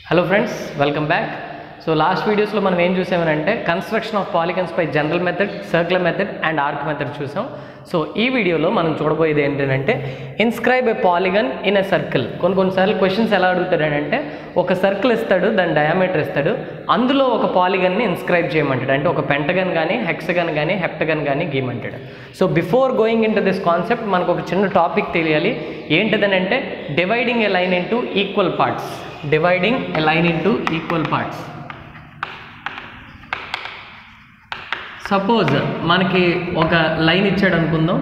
hello friends welcome back so last వీడియోస్లో మనం ఏం చూసామనంటే కన్స్ట్రక్షన్ ఆఫ్ పాలిగన్స్ పై general method circular method and arc method చూసాం సో ఈ వీడియోలో మనం చూడబోయేది ఏంటంటే inscribe a polygon in a circle కొన్ని కొన్నిసార్లు క్వశ్చన్స్ ఎలా అడుగుతాడంటే ఒక సర్కిల్ ఇస్తాడు దాని డయామీటర్ ఇస్తాడు అందులో ఒక పాలిగన్ని ఇన్స్క్రైబ్ చేయమంటాడు అంటే ఒక పెంటగన్ కానీ హెక్సగన్ కానీ హెప్టగన్ కానీ గీయమంటాడు so before going into this concept మనకు ఒక చిన్న టాపిక్ తెలియాలి ఏంటిదనంటే dividing a line into equal parts dividing a line into equal parts suppose మనకి ఒక లైన్ ఇచ్చాడు అనుకుందాం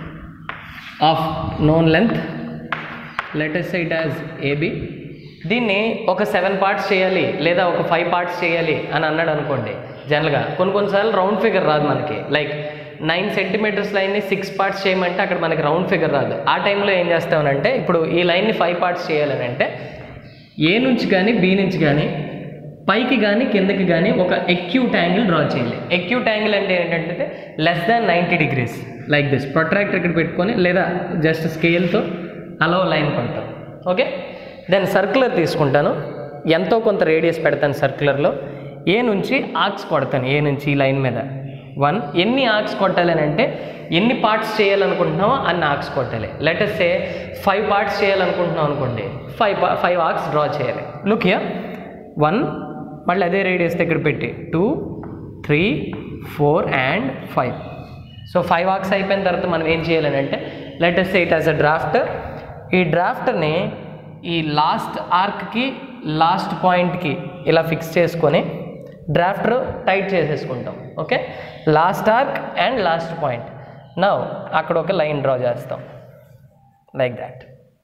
of known length let us it as AB దీన్ని ఒక సెవెన్ పార్ట్స్ చేయాలి లేదా ఒక ఫైవ్ పార్ట్స్ చేయాలి అని అన్నాడు అనుకోండి జనరల్గా కొన్ని కొన్నిసార్లు రౌండ్ ఫిగర్ రాదు మనకి లైక్ నైన్ సెంటీమీటర్స్ లైన్ని సిక్స్ పార్ట్స్ చేయమంటే అక్కడ మనకి రౌండ్ ఫిగర్ రాదు ఆ టైంలో ఏం చేస్తామనంటే ఇప్పుడు ఈ లైన్ని ఫైవ్ పార్ట్స్ చేయాలని అంటే ఏ నుంచి కానీ బి నుంచి కానీ పైకి కానీ కిందకి కానీ ఒక ఎక్యూట్ యాంగిల్ డ్రా చేయాలి ఎక్యూట్ యాంగిల్ అంటే ఏంటంటే less than ninety degrees like this protractor ఇక్కడ పెట్టుకొని లేదా జస్ట్ స్కేల్తో అలా లైన్ కొడతాం ఓకే దెన్ సర్క్యులర్ తీసుకుంటాను ఎంతో కొంత రేడియస్ పెడతాను సర్క్యులర్లో ఏ నుంచి ఆర్క్స్ కొడతాను ఏ నుంచి ఈ లైన్ మీద వన్ ఎన్ని ఆర్క్స్ కొట్టాలి అని అంటే ఎన్ని పార్ట్స్ చేయాలనుకుంటున్నామో అన్ని ఆర్క్స్ కొట్టాలి లెటెస్ట్ ఏ ఫైవ్ పార్ట్స్ చేయాలనుకుంటున్నాం అనుకోండి ఫైవ్ ఫైవ్ ఆర్క్స్ డ్రా చేయాలి లుక్ హియర్ వన్ మళ్ళీ అదే రేడియస్ దగ్గర పెట్టి two three four and five so five arcs అయిపోయిన తర్వాత మనం ఏం చేయాలని అంటే let us it as a draft ఈ డ్రాఫ్ట్ని ఈ లాస్ట్ ఆర్క్కి లాస్ట్ పాయింట్కి ఇలా ఫిక్స్ చేసుకొని డ్రాఫ్టర్ టైట్ చేసేసుకుంటాం okay last arc and last point now అక్కడ ఒక లైన్ డ్రా చేస్తాం లైక్ దాట్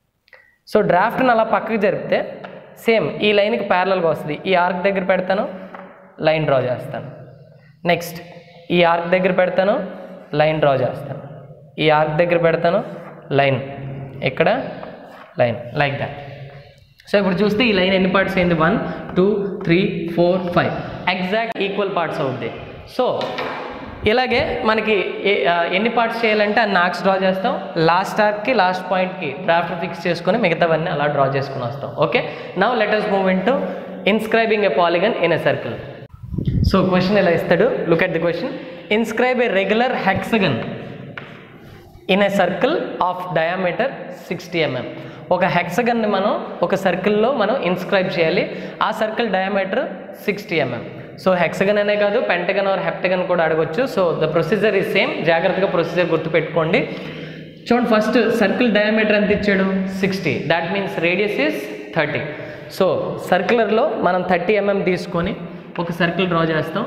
సో డ్రాఫ్ట్ని అలా పక్కకి జరిపితే సేమ్ ఈ లైన్కి ప్యారలల్గా వస్తుంది ఈ ఆర్క్ దగ్గర పెడతాను లైన్ డ్రా చేస్తాను నెక్స్ట్ ఈ ఆర్క్ దగ్గర పెడతాను లైన్ డ్రా చేస్తాను ఈ ఆర్క్ దగ్గర పెడతాను లైన్ ఇక్కడ లైన్ లైక్ దాట్ సో ఇప్పుడు చూస్తే ఈ లైన్ ఎన్ని పార్ట్స్ అయింది one two three four five exact equal parts అవుద్ది సో ఇలాగే మనకి ఏ- ఆ, ఎన్ని పార్ట్స్ చేయాలంటే అన్ని ఆర్క్స్ డ్రా చేస్తాం లాస్ట్ ఆర్క్కి లాస్ట్ పాయింట్కి డ్రాఫ్ట్ ఫిక్స్ చేసుకొని మిగతావన్నీ అలా డ్రా చేసుకుని వస్తాం okay now let us move into inscribing a polygon in a circle so question ఇలా ఇస్తాడు look at the question inscribe a regular hexagon in a circle of diameter sixty mm ఒక హెక్సగన్ని మనం ఒక సర్కిల్లో మనం inscribe చేయాలి ఆ circle diameter sixty mm so hexagon అనే కాదు పెంటగన్ ఆర్ హెప్టగన్ కూడా అడగొచ్చు so the procedure is same జాగ్రత్తగా ప్రొసీజర్ గుర్తుపెట్టుకోండి చూడండి ఫస్ట్ సర్కిల్ డయామీటర్ ఎంత ఇచ్చాడు sixty that means radius is thirty so సర్క్యులర్లో మనం థర్టీ ఎంఎం తీసుకొని ఒక సర్కిల్ డ్రా చేస్తాం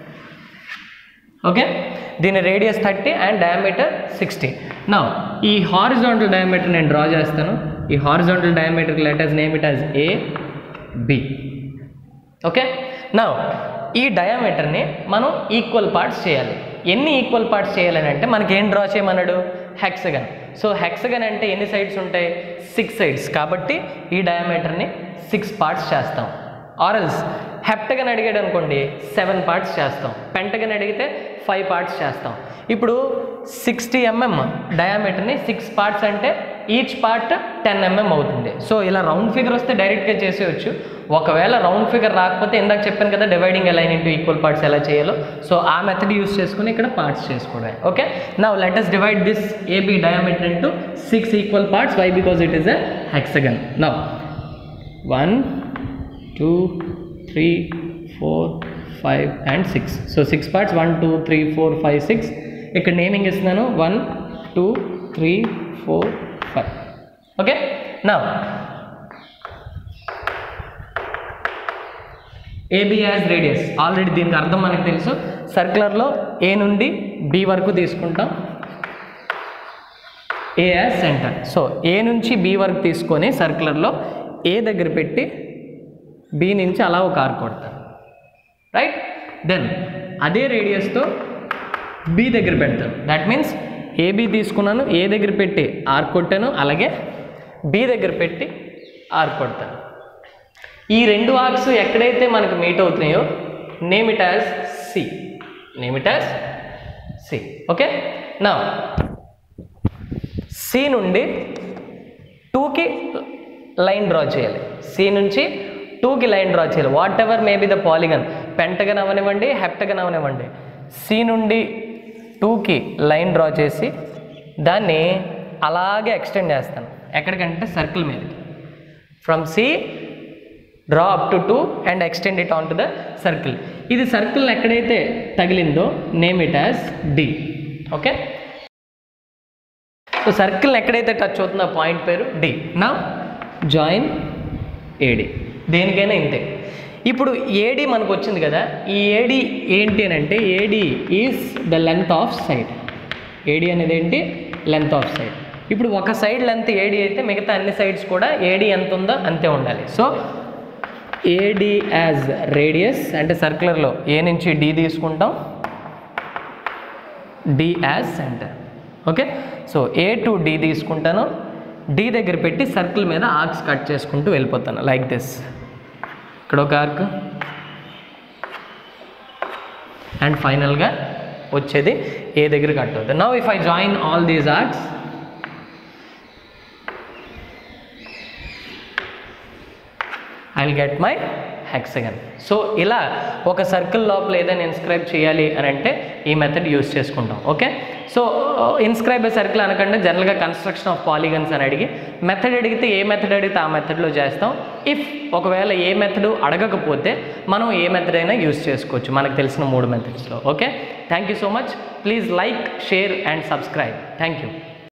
ఓకే దీని radius thirty and diameter sixty నా ఈ హారిజాంటల్ డయామీటర్ నేను డ్రా చేస్తాను ఈ horizontal diameter letters name it as A B okay నా ఈ డయామీటర్ని మనం ఈక్వల్ పార్ట్స్ చేయాలి ఎన్ని ఈక్వల్ పార్ట్స్ చేయాలని అంటే మనకి ఏం డ్రా చేయమన్నాడు హెక్సగన్ సో హెక్సగన్ అంటే ఎన్ని సైడ్స్ ఉంటాయి సిక్స్ సైడ్స్ కాబట్టి ఈ డయామీటర్ని సిక్స్ పార్ట్స్ చేస్తాం ఆరల్స్ హెప్టగన్ అడిగాడు అనుకోండి సెవెన్ పార్ట్స్ చేస్తాం పెంటగన్ అడిగితే ఫైవ్ పార్ట్స్ చేస్తాం ఇప్పుడు సిక్స్టీ ఎంఎం డయామీటర్ని సిక్స్ పార్ట్స్ అంటే ఈచ్ పార్ట్ టెన్ ఎంఎం అవుతుంది సో ఇలా రౌండ్ ఫిగర్ వస్తే డైరెక్ట్గా చేసేయచ్చు ఒకవేళ రౌండ్ ఫిగర్ రాకపోతే ఇందాక చెప్పాను కదా dividing line into equal parts ఎలా చేయాలో సో ఆ మెథడ్ యూస్ చేసుకుని ఇక్కడ పార్ట్స్ చేసుకోవడమే ఓకే నా let us divide this AB diameter into six equal parts why because it is a hexagon now one two three four five and six so six parts one two three four five six ఇక్కడ naming ఇస్తున్నాను one two three four five okay నా AB as radius already దీనికి అర్థం మనకు తెలుసు సర్క్యులర్లో ఏ నుండి B వరకు తీసుకుంటాం A as centre so A నుంచి బి వరకు తీసుకొని సర్క్యులర్లో ఏ దగ్గర పెట్టి బి నుంచి అలా ఒక ఆర్క్ కొడతాను రైట్ దెన్ అదే రేడియస్తో బి దగ్గర పెడతాను దట్ మీన్స్ ఏబి తీసుకున్నాను ఏ దగ్గర పెట్టి ఆర్క్ కొట్టాను అలాగే బి దగ్గర పెట్టి ఆర్క్ కొడతాను ఈ రెండు ఆర్క్స్ ఎక్కడైతే మనకు మీట్ అవుతున్నాయో name it as C name it as C okay నా సి నుండి టూకి లైన్ డ్రా చేయాలి సి నుంచి టూకి లైన్ డ్రా చేయాలి whatever may be the polygon pentagon అవనివ్వండి హెప్టగన్ అవనివ్వండి సి నుండి టూకి లైన్ డ్రా చేసి దాన్ని అలాగే ఎక్స్టెండ్ చేస్తాను ఎక్కడికంటే సర్కిల్ మీదకి from C draw up to two and extend it on to the circle ఇది సర్కిల్ ఎక్కడైతే తగిలిందో name it as D okay so circle ఎక్కడైతే టచ్ అవుతుందో ఆ పాయింట్ పేరు డి నా జాయిన్ ఏడి దేనికైనా ఇంతే ఇప్పుడు ఏడి మనకు వచ్చింది కదా ఈ ఏడి ఏంటి అని అంటే AD is the length of side AD అనేది ఏంటి లెంత్ ఆఫ్ సైడ్ ఇప్పుడు ఒక సైడ్ లెంత్ ఏడి అయితే మిగతా అన్ని సైడ్స్ కూడా ఏడి ఎంత ఉందో అంతే ఉండాలి సో ఏడి యాజ్ రేడియస్ అంటే సర్క్యులర్లో ఏ నుంచి డి తీసుకుంటాం D as centre okay so A to D తీసుకుంటాను డి దగ్గర పెట్టి సర్కిల్ మీద ఆర్క్స్ కట్ చేసుకుంటూ వెళ్ళిపోతాను లైక్ దిస్ ఇక్కడ ఒక ఆర్క్ అండ్ ఫైనల్గా వచ్చేది ఏ దగ్గర కట్ అవుతుంది now if I join all these arcs I will get my hexagon so ఇలా ఒక సర్కిల్ లోపల ఏదైనా ఇన్స్క్రైబ్ చేయాలి అని అంటే ఈ మెథడ్ యూస్ చేసుకుంటాం okay so inscribe a circle అనకుండా జనరల్గా కన్స్ట్రక్షన్ ఆఫ్ పాలిగన్స్ అని అడిగి మెథడ్ అడిగితే ఏ మెథడ్ అడిగితే ఆ మెథడ్లో చేస్తాం ఇఫ్ ఒకవేళ ఏ మెథడ్ అడగకపోతే మనం ఏ మెథడ్ అయినా యూస్ చేసుకోవచ్చు మనకు తెలిసిన మూడు మెథడ్స్లో okay thank you so much please like share and subscribe thank you